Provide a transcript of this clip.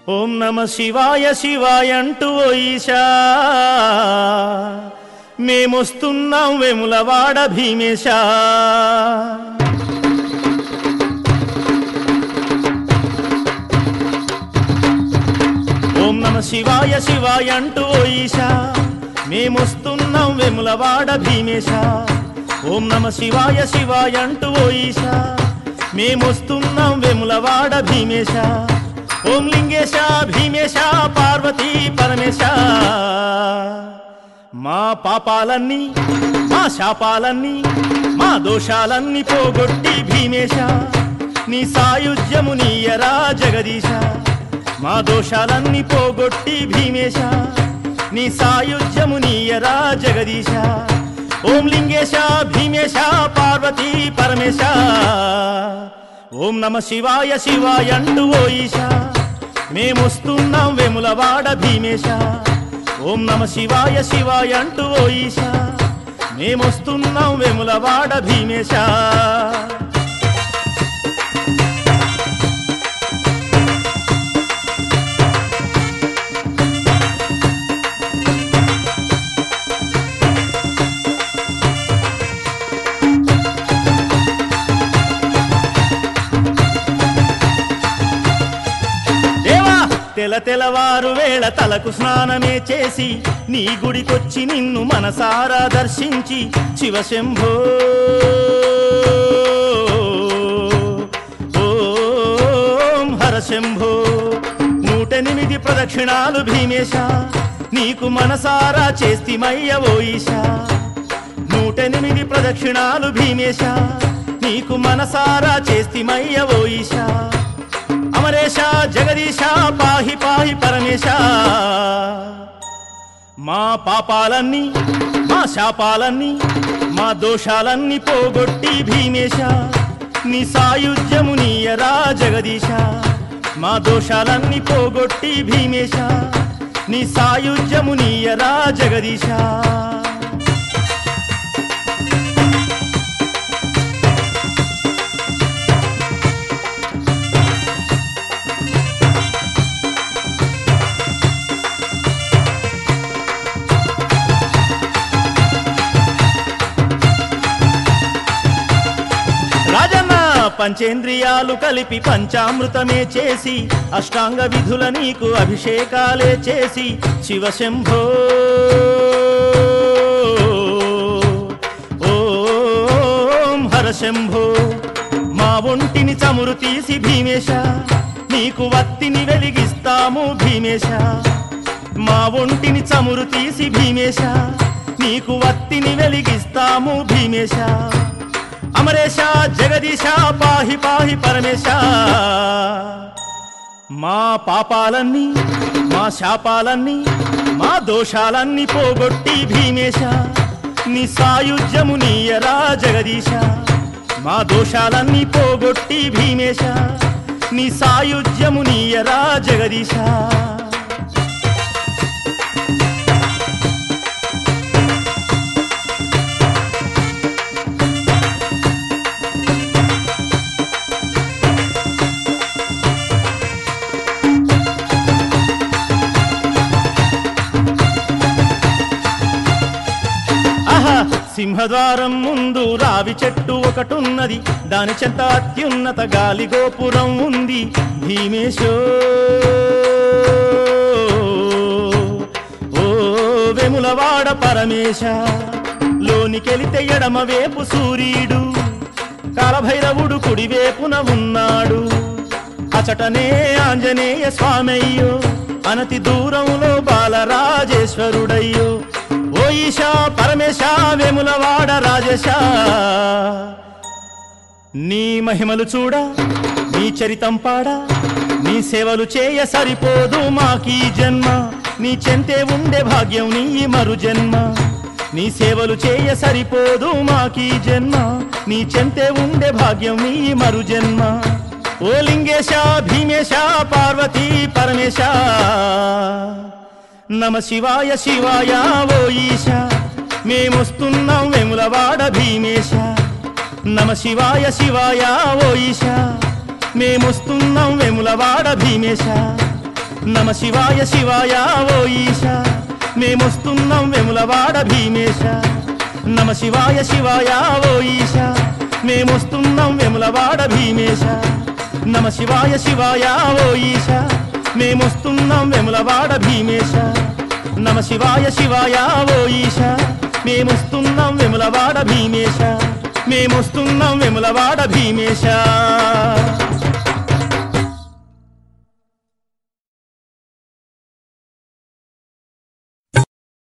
ఓం నమ శివాయ శివాయ అంటూ ఓ ఈశా మేమొస్తున్నాం వెములవాడ భీమేశా ఓం నమ శివాయ శివాయ అంటూ ఓ ఈశా మేమొస్తున్నాం వెములవాడ భీమేశా ఓం నమ శివాయ శివాయ అంటూ ఓ ఈశా మేమొస్తున్నాం వెములవాడ భీమేశా ఓం లింగేశ భీమేశ పార్వతీ పరమేశ మా పాపాలన్నీ మా శాపాలన్నీ మా దోషాలన్నీ పోగొట్టి భీమేశ నీ సాయుధ్యము నీయరా జగదీశ మా దోషాలన్నీ పోగొట్టి భీమేశ నీ సాయుధ్యము నీయరా జగదీశ ఓం లింగేశ భీమేశ పార్వతీ పరమేశ ఓం నమ శివాయ శివాయ అంటూ ఓ ఈశా మేమొస్తున్నాం వెములవాడ భీమేశ ఓం నమ శివాయ శివాయ అంటూ ఓ ఈశా మేమొస్తున్నాం వెములవాడ భీమేశ దేవా తెల తెలవారు వేళ తలకు స్నానమే చేసి నీ గుడికొచ్చి నిన్ను మనసారా దర్శించి శివశంభో ఓం హరశంభో నూటెనిమిది ప్రదక్షిణాలు భీమేశ నీకు మనసారా చేస్తిమయ్య ఓ ఈశా నూటెనిమిది ప్రదక్షిణాలు భీమేశ నీకు మనసారా చేస్తిమయ్య ఓ ఈశా అమరేశ జగదీశ పాహి పాహి పరమేశ మా పాపాలన్నీ మా శాపాలన్నీ మా దోషాలన్నీ పోగొట్టి భీమేశ నీ సాయుధ్యము నీయరా జగదీశ మా దోషాలన్నీ పోగొట్టి భీమేశ నీ సాయుధ్యము నీయరా జగదీశ రాజన్న పంచేంద్రియాలు కలిపి పంచామృతమే చేసి అష్టాంగ విధుల నీకు అభిషేకాలే చేసి శివశంభో ఓం హరశంభో మా ఒంటిని చమురు తీసి భీమేశ నీకు వత్తిని వెలిగిస్తాము భీమేశ మా ఒంటిని చమురు తీసి భీమేశ నీకు వత్తిని వెలిగిస్తాము భీమేశ అమరేశ జగదీశ పాహి పాహి పరమేశ మా పాపాలన్నీ మా శాపాలన్నీ మా దోషాలన్నీ పోగొట్టి భీమేశ నీ సాయుధ్యము నీయరా జగదీశ మా దోషాలన్నీ పోగొట్టి భీమేశ నీ సాయుధ్యము నీయరా జగదీశ ఆహా సింహద్వారం ముందు రావి చెట్టు ఒకటున్నది దాని చెంత అత్యున్నత గాలి గోపురం ఉంది భీమేశో ఓ వెములవాడ పరమేశ లోనికెళితే ఎడమ వేపు సూర్యుడు కాలభైరవుడు కుడివేపున ఉన్నాడు అచటనే ఆంజనేయ స్వామయ్యో అనతి దూరంలో బాలరాజేశ్వరుడయ్యో ఓ ఈశా పరమేశ వేములవాడ రాజేశ నీ మహిమలు చూడ నీ చరితం పాడ నీ సేవలు చేయ సరిపోదు మాకీ జన్మ నీ చెంతే ఉండే భాగ్యం నీ మరు జన్మ నీ సేవలు చేయ సరిపోదు మాకీ జన్మ నీ చెంతే ఉండే భాగ్యం నీ మరు జన్మ ఓ లింగేశ భీమేశ పార్వతీ పరమేశ నమ శివాయ శివాయ ఓ ఈశ మేమొస్తున్నాం వెములవాడ భీమేశ నమ శివాయ శివాయ ఓ ఈశ మేమొస్తున్నాం వెములవాడ భీమేశ నమ శివాయ శివాయ ఓ ఈశా మేమొస్తున్నాం వెములవాడ భీమేశ నమ శివాయ శివాయ ఓ ఈశా మేమొస్తున్నాం వెములవాడ భీమేశ నమ శివాయ శివాయ ఓ ఈశా మేమొస్తున్నాం వెములవాడ భీమేశ నమ శివాయ శివాయ ఓ ఈశా మేమొస్తున్నాం వెములవాడ భీమేశ మేమొస్తున్నాం వెములవాడ భీమేశ